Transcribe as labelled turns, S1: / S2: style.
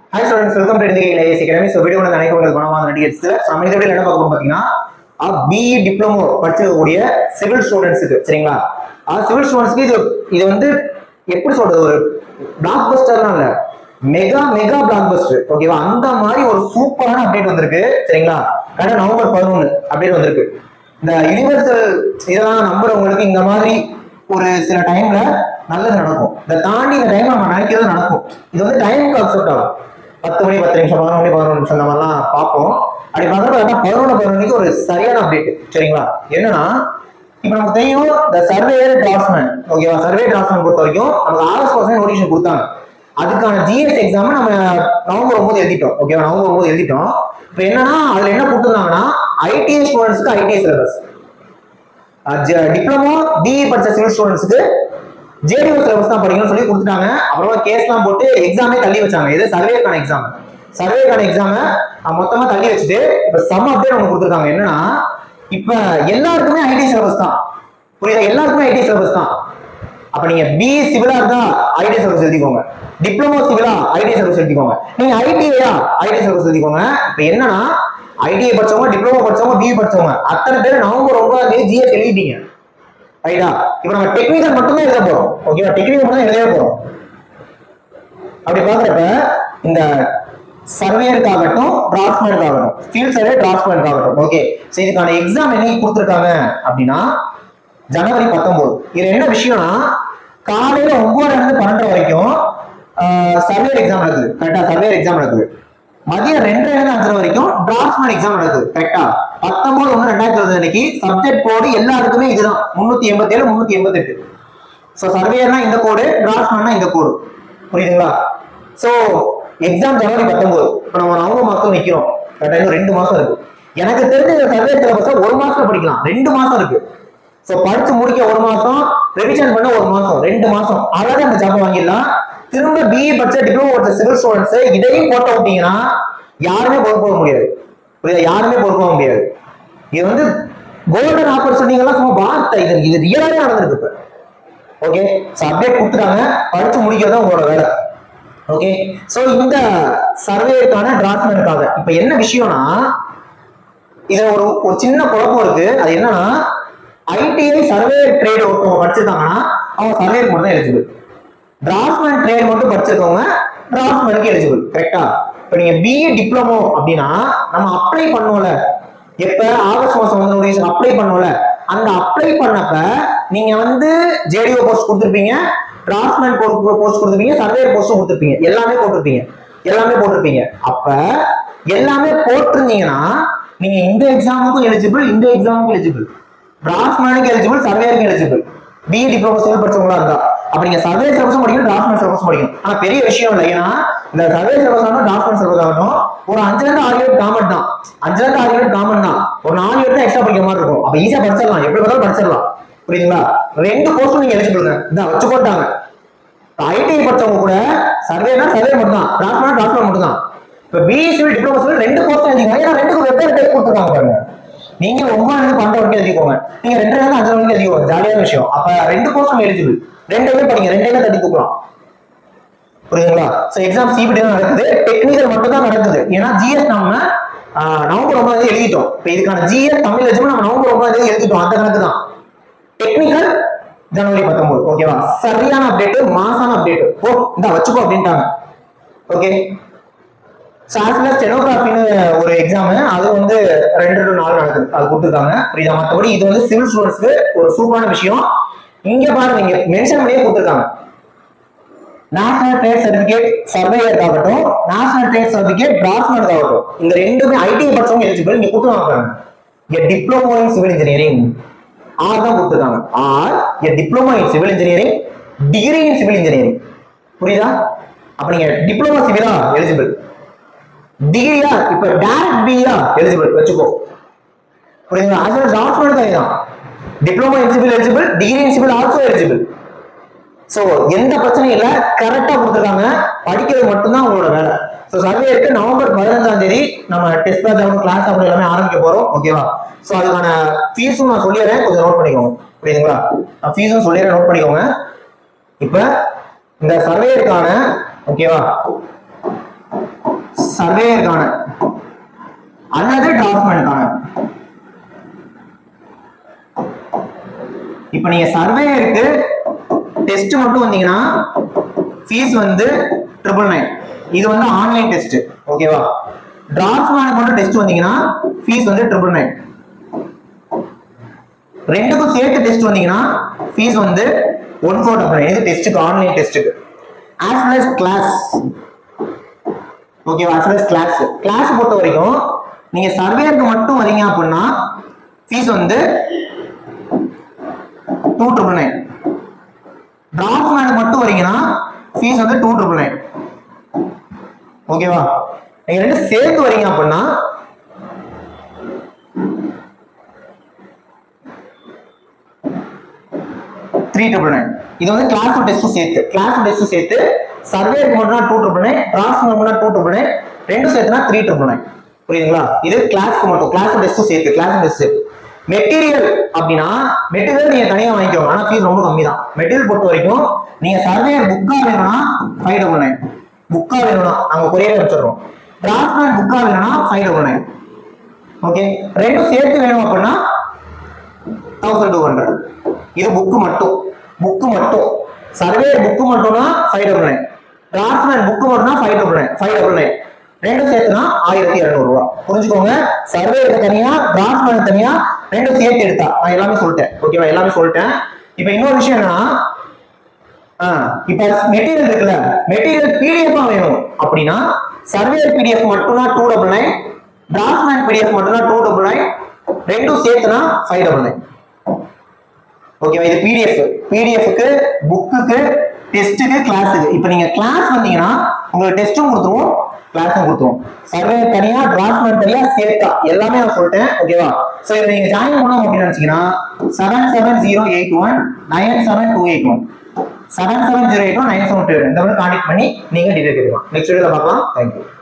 S1: hi students welcome to இந்திய IS academy so video வந்து நினைக்க உங்களுக்கு குணமாக நடிகர்ஸ் நம்ம இந்த வீடியோ என்ன பார்க்க போறோம் பார்த்தீங்கன்னா பிஇ டிப்ளமோ படிச்சிருக்கக்கூடிய சிவில் ஸ்டூடெண்ட்ஸுக்கு சரிங்களா சிவில் ஸ்டூடெண்ட்ஸ்க்கு இது இது வந்து எப்படி சொல்றது ஒரு பிளாக் பஸ்டர்லாம் இல்ல மெகா மெகா பிளாக் பஸ்டர் ஓகேவா அந்த மாதிரி ஒரு சூப்பரான அப்டேட் வந்திருக்கு சரிங்களா கரெக்டாக நவம்பர் பதினொன்று அப்டேட் வந்திருக்கு இந்த யுனிவர்சல் இதெல்லாம் நம்புறவங்களுக்கு இந்த மாதிரி ஒரு சில டைம்ல நல்லது நடக்கும் இதை தாண்டி இந்த டைம் நம்ம நினைக்கிறது நடக்கும் இது வந்து டைமுக்கு அக்செப்ட் ஆகும் பத்து மணி பத்து நிமிஷம் பதினொன்று மணி பதினொன்று நிமிஷம் இந்த மாதிரிலாம் பார்ப்போம் அப்படி பார்க்குறப்ப பதினொன்று பதினொன்றுக்கு ஒரு சரியான அப்டேட் சரிங்களா என்னன்னா இப்போ நமக்கு தெரியும் இந்த சர்வேயர் டிராஃப்ட்மேன் ஓகேவா சர்வே டிராஃப்ட்மேன் பொறுத்த வரைக்கும் நமக்கு ஆகஸ்ட் மாதம் நோட்டிஃபிகேஷன் கொடுத்தாங்க அதுக்கான ஜிஎஸ் எக்ஸாம் நம்ம நவம்பர் ஒன்பது எழுதிட்டோம் ஓகேவா நவம்பர் ஒன்பது எழுதிட்டோம் இப்போ என்னன்னா அதுல என்ன கொடுத்துருந்தாங்கன்னா ஐடிஐ ஸ்டூடெண்ட்ஸ்க்கு ஐடிஐ சிலபஸ் டிப்ளமோ பிஇ படிச்ச சிவில் ஸ்டூடெண்ட்ஸ்க்கு ஜேடிஓ சிலபஸ் தான் படிக்கணும்னு சொல்லி கொடுத்துட்டாங்க அப்புறமா கேஸ்லாம் போட்டு எக்ஸாமே தள்ளி வச்சாங்க இது சர்வேக்கான எக்ஸாம் சர்வேக்கான எக்ஸாமை மொத்தமா தள்ளி வச்சுட்டு இப்ப சம் அப்டேட் ஒன்று கொடுத்துருக்காங்க என்னன்னா இப்ப எல்லாருக்குமே ஐடி சிலபஸ் தான் புரியுதா எல்லாருக்குமே ஐடி சிலபஸ் தான் அப்ப நீங்க பிஇ சிவிலா இருந்தா ஐடி சிலபஸ் எழுதிக்கோங்க டிப்ளமோ சிவிலா ஐடி சிலபஸ் எழுதிக்கோங்க நீங்க ஐடிஐயா ஐடி சிலபஸ் எழுதிக்கோங்க இப்ப என்னன்னா ஐடிஐ படிச்சவங்க டிப்ளமோ படிச்சவங்க பிஇ படிச்சவங்க அத்தனை பேர் நவம்பர் ஒன்பதாம் தேதி ஜிஎஸ் எழுதிட்டீங்க ரைட்டா இப்போ நம்ம டெக்னிக்கல் மட்டும்தான் எழுத போறோம் ஓகேவா டெக்னிக்கல் மட்டும் தான் எழுத போறோம் அப்படி பாக்குறப்ப இந்த சர்வேயருக்காகட்டும் டிராஃப்ட்மேனுக்காகட்டும் ஃபீல்ட் சர்வே டிராஃப்ட்மேனுக்காகட்டும் ஓகே ஸோ இதுக்கான எக்ஸாம் என்னைக்கு கொடுத்துருக்காங்க அப்படின்னா ஜனவரி பத்தொன்பது இதுல என்ன விஷயம்னா காலையில ஒன்பதுல இருந்து பன்னெண்டு வரைக்கும் சர்வேர் எக்ஸாம் நடக்குது கரெக்டா சர்வேர் எக்ஸாம் நடக்குது மதியம் ரெண்டரை இருந்து அஞ்சரை வரைக்கும் டிராஃப்ட்மேன் எக்ஸாம் நடக்குது கரெக்டா பத்தொன்பது ஒன்று ரெண்டாயிரத்தி இருபது அன்னைக்கு சப்ஜெக்ட் கோடு எல்லாருக்குமே இதுதான் முன்னூத்தி எண்பத்தி ஏழு முன்னூத்தி எண்பத்தி எட்டு ஸோ சர்வேயர்னா இந்த கோடு டிராஃப்ட்மேன்னா இந்த கோடு புரியுதுங்களா ஸோ எக்ஸாம் ஜனவரி பத்தொன்பது இப்போ நம்ம நவம்பர் மாசம் நிற்கிறோம் கரெக்டாக இன்னும் ரெண்டு மாசம் இருக்கு எனக்கு தெரிஞ்ச இந்த சர்வே சிலபஸை ஒரு மாசத்துல படிக்கலாம் ரெண்டு மாசம் இருக்கு ஸோ படிச்சு முடிக்க ஒரு மாசம் ரிவிஷன் பண்ண ஒரு மாசம் ரெண்டு மாசம் அழகாக அந்த ஜாப் வாங்கிடலாம் திரும்ப பிஇ படிச்ச டிப்ளமோ படிச்ச சிவில் ஸ்டூடெண்ட்ஸ் இதையும் போட்ட விட்டீங்கன்னா யாருமே பொறுப்பு போக முடியாது புரியுதா யாருமே பொறுப்பு போக முடியாது இது வந்து கோல்டன் ஆப்பர்ச்சுனிட்டிங்கெல்லாம் சும்மா வார்த்தை இது இது ரியலாவே நடந்திருக்கு இப்போ ஓகே ஸோ அப்டேட் கொடுத்துட்டாங்க படிச்சு முடிக்கிறது தான் உங்களோட வேலை ஓகே ஸோ இந்த சர்வேக்கான டிராஃப்ட்மேனுக்காக இப்போ என்ன விஷயம்னா இதுல ஒரு ஒரு சின்ன குழப்பம் இருக்கு அது என்னன்னா ஐடிஐ சர்வே ட்ரேட் ஒருத்தவங்க படிச்சிருக்காங்கன்னா அவங்க சர்வேக்கு மட்டும் தான் எலிஜிபிள் டிராஃப்ட்மேன் ட்ரேட் மட்டும் படிச்சிருக்கவங்க டிராஃப்ட்மேனுக்கு எலிஜிபிள் கரெக்டா இப்போ நீங்க பிஏ டிப்ளமோ அப்படின்னா நம்ம அப்ளை பண்ணுவோம்ல எப்ப ஆகஸ்ட் மாசம் வந்து நோட்டிஃபிகேஷன் அப்ளை பண்ணுவோம்ல அந்த அப்ளை பண்ணப்ப நீங்க வந்து ஜேடிஓ போஸ்ட் கொடுத்துருப்பீங்க டிராஃப்ட்மேன் போஸ்ட் கொடுத்துருப்பீங்க சர்வேயர் போஸ்ட்டும் கொடுத்துருப்பீங்க எல்லாமே போட்டிருப்பீங்க எல்லாமே போட்டிருப்பீங்க அப்ப எல்லாமே போட்டிருந்தீங்கன்னா நீங்க இந்த எக்ஸாமுக்கும் எலிஜிபிள் இந்த எக்ஸாமுக்கும் எலிஜிபிள் டிராஃப்ட்மேனுக்கு எலிஜிபிள் சர்வேயருக்கு எலிஜிபிள் பிஇ டிப்ளமோ சிவில் படிச்சவங்களா இருந்தா அப்ப நீங்க சர்வே சிலபஸும் படிக்கணும் டிராஃப்ட்மேன் சிலபஸும் படிக்கணும் ஆனா பெரிய விஷயம் இல்லை ஏன்னா இந்த சர்வே சிலபஸ் ஆகட்டும் டிராஃப்ட்மேன் சிலபஸ் ஆகட்டும் ஒரு அஞ்சுல இருந்து ஆறு யூனிட் காமன் தான் அஞ்சுல இருந்து ஆறு யூனிட் காமன் தான் ஒரு நாலு யூனிட் தான் எக்ஸ்ட்ரா படிக்கிற மாதிரி இருக்கும் அப்ப ஈஸியா படிச்சிடலாம் எப்படி பார்த்தாலும் படிச்சிடலாம் புரியுதுங்களா ரெண்டு கோர்ஸும் நீங்க எலிஜிபிள் இந்த வச்சு போட்டாங்க ஐடி படிச்சவங்க கூட சர்வேனா சர்வே மட்டும் தான் டிராஃப்ட்மேன் டிராஃப்ட்மேன் மட்டும் தான் இப்போ பிஇ சிவில் டிப்ளமோ சிவில் ரெண்டு கோர்ஸ் எழுதிங்க ஏன்னா ரெண்டுக்கும் வெவ்வேறு டைப் கொடுத்துருக்காங்க பாருங்க நீங்க ஒன்பதுல இருந்து பன்னெண்டு வரைக்கும் எழுதிக்கோங்க நீங்க ரெண்டு இருந்து அஞ்சு வரைக்கும் எழுதிக்கோங்க ஜாலியான விஷயம் அப்ப ரெண்டு கோர்ஸும் எலிஜிபிள் ரெண்டுமே படிங்க ரெண்டுமே தட்டி தூக்கலாம் புரியுதுங்களா ஸோ எக்ஸாம் சிபிடி தான் நடக்குது டெக்னிக்கல் மட்டும் தான் நடக்குது ஏன்னா ஜிஎஸ் நம்ம ஆஹ், நவம்பர் ஒன்பதாம் தேதி எழுதிட்டோம் இப்போ இதுக்கான ஜிஎஸ் தமிழ் எக்ஸாம் நம்ம நவம்பர் ஒன்பதாம் தேதி எழுதிட்டோம் அந்த கணக்கு தான் டெக்னிக்கல் ஜனவரி பத்தொன்பது ஓகேவா சரியான அப்டேட் மாசான அப்டேட் ஓ இந்த வச்சுக்கோ அப்படின்ட்டாங்க ஓகே சாஸ்ல ஸ்டெனோகிராஃபின்னு ஒரு எக்ஸாம் அது வந்து ரெண்டு டு நாலு நடக்குது அது கொடுத்துருக்காங்க புரியுதா மற்றபடி இது வந்து சிவில் ஸ்டூடெண்ட்ஸ்க்கு ஒரு சூப்பரான விஷயம் இங்க பாருங்க இங்க மென்ஷன் பண்ணியே கொடுத்துருக்காங்க நேஷனல் ட்ரேட் சர்டிபிகேட் சர்வேயருக்கு ஆகட்டும் நேஷனல் ட்ரேட் சர்டிபிகேட் டிராஃப்ட்மேனுக்கு ஆகட்டும் இந்த ரெண்டுமே ஐடி படிச்சவங்க எலிஜிபிள் இங்க கொடுத்துருவாங்க பாருங்க இங்க diploma in civil engineering or தான் கொடுத்துருக்காங்க ஆர் இங்க diploma in civil engineering degree in civil engineering புரியுதா அப்ப நீங்க டிப்ளமோ சிவிலா எலிஜிபிள் டிகிரியா இப்ப டைரக்ட் பியா எலிஜிபிள் வச்சுக்கோ புரியுதுங்களா அது டாக்டர் தான் தான் diploma in civil eligible degree in civil also eligible so எந்த பிரச்சனையும் இல்லை கரெக்டாக கொடுத்துருக்காங்க படிக்கிறது மட்டும்தான் உங்களோட வேலை ஸோ சர்வேருக்கு நவம்பர் பதினஞ்சாம் தேதி நம்ம டெஸ்ட் பேட்ச் ஆகணும் கிளாஸ் ஆகணும் எல்லாமே ஆரம்பிக்க போகிறோம் ஓகேவா ஸோ அதுக்கான ஃபீஸும் நான் சொல்லிடுறேன் கொஞ்சம் நோட் பண்ணிக்கோங்க புரியுதுங்களா நான் ஃபீஸும் சொல்லிடுறேன் நோட் பண்ணிக்கோங்க இப்போ இந்த சர்வேருக்கான ஓகேவா சர்வேயருக்கான அல்லது டிராஃப்ட்மேனுக்கான இப்போ நீங்க சர்வேயருக்கு டெஸ்ட் மட்டும் வந்தீங்கன்னா ஃபீஸ் வந்து ட்ரிபிள் நைன் இது வந்து ஆன்லைன் டெஸ்ட் ஓகேவா டிராஃப்ட்மேனுக்கு மட்டும் டெஸ்ட் வந்தீங்கன்னா ஃபீஸ் வந்து ட்ரிபிள் நைன் ரெண்டுக்கும் சேர்த்து டெஸ்ட் வந்தீங்கன்னா ஃபீஸ் வந்து ஒன் ஃபோர் டபுள் நைன் இது டெஸ்ட்டுக்கு ஆன்லைன் டெஸ்ட்டுக்கு ஆஸ் வெல் அஸ் கிளாஸ் ஓகேவா ஆஸ் வெல் கிளாஸ் கிளாஸ் பொறுத்த வரைக்கும் நீங்க சர்வேருக்கு மட்டும் வரீங்க அப்படின்னா ஃபீஸ் வந்து டூ ட்ரிபிள் நைன் டிராஃப்ட்மேனுக்கு மட்டும் வரீங்கன்னா ஃபீஸ் வந்து டூ ட்ரிபிள் நைன் ஓகேவா நீங்க ரெண்டு சேர்த்து வரீங்க அப்படின்னா த்ரீ ட்ரிபிள் நைன் இது வந்து கிளாஸ் டெஸ்ட்டும் சேர்த்து கிளாஸ் டெஸ்ட்டும் சேர்த்து சர்வேக்கு மட்டும் டூ ட்ரிபிள் நைன் டிரான்ஸ்ஃபர் மட்டும் டூ ட்ரிபிள் நைன் ரெண்டும் சேர்த்துனா த்ரீ ட்ரிபிள் நைன் புரியுதுங்களா இது கிளாஸ்க்கு மட்டும் கிளாஸ் டெஸ்ட்டும் சேர்த்து கிளாஸ் டெஸ்ட் சேர்த்து மெட்டீரியல் அப்படின்னா மெட்டீரியல் நீங்க தனியா வாங்கிக்கோங்க ஆனா ஃபீஸ் ரொம்ப கம்மி தான் மெட்டீரியல் பொறுத்த வரைக்கும் நீங்க சர்வேயர் புக்கா வேணும்னா ஃபைவ் டபுள் நைன் புக்கா வேணும்னா நாங்க கொரியர் வச்சிடுறோம் டிராஃப்ட்மேன் புக்கா வேணும்னா ஃபைவ் டபுள் நைன் ஓகே ரெண்டும் சேர்த்து வேணும் அப்படின்னா தௌசண்ட் டூ ஹண்ட்ரட் இது புக்கு மட்டும் புக்கு மட்டும் சர்வே புக்கு மட்டும்னா five double nine draftsman book மட்டும்னா five double nine five double nine ரெண்டும் சேர்த்துனா ஆயிரத்தி இரநூறு ரூபா புரிஞ்சுக்கோங்க சர்வேக்கு தனியா டிராஃப்ட்மேன் தனியா ரெண்டும் சேர்த்து எடுத்தா நான் எல்லாமே சொல்லிட்டேன் ஓகேவா எல்லாமே சொல்லிட்டேன் இப்போ இன்னொரு விஷயம் என்னன்னா இப்போ மெட்டீரியல் இருக்குல்ல மெட்டீரியல் பிடிஎஃபா வேணும் அப்படின்னா சர்வேயர் பிடிஎஃப் மட்டும்னா two double nine draftsman PDF மட்டும்னா டூ டபுள் நைன் ரெண்டும் சேர்த்துனா ஃபைவ் டபுள் நைன் ஓகேவா இது பிடிஎஃப் பிடிஎஃப்க்கு புக்குக்கு டெஸ்ட்டுக்கு கிளாஸுக்கு இப்போ நீங்க கிளாஸ் வந்தீங்கன்னா உங்களுக்கு டெஸ்ட்டும் கொடுத்துருவோம் கிளாஸும் கொடுத்துருவோம் சர்வே தனியா டிராஃப்ட்மேன் தனியா சேர்த்தா எல்லாமே நான் சொல்லிட்டேன் ஓகேவா ஸோ இதை நீங்க ஜாயின் பண்ணணும் அப்படின்னு நினைச்சீங்கன்னா seven seven zero eight one nine seven two eight one seven seven zero eight one nine seven two இந்த மாதிரி கான்டாக்ட் பண்ணி நீங்க டீடைல் கேட்கலாம் நெக்ஸ்ட் வீடியோல பார்க்கலாம் தேங்க்யூ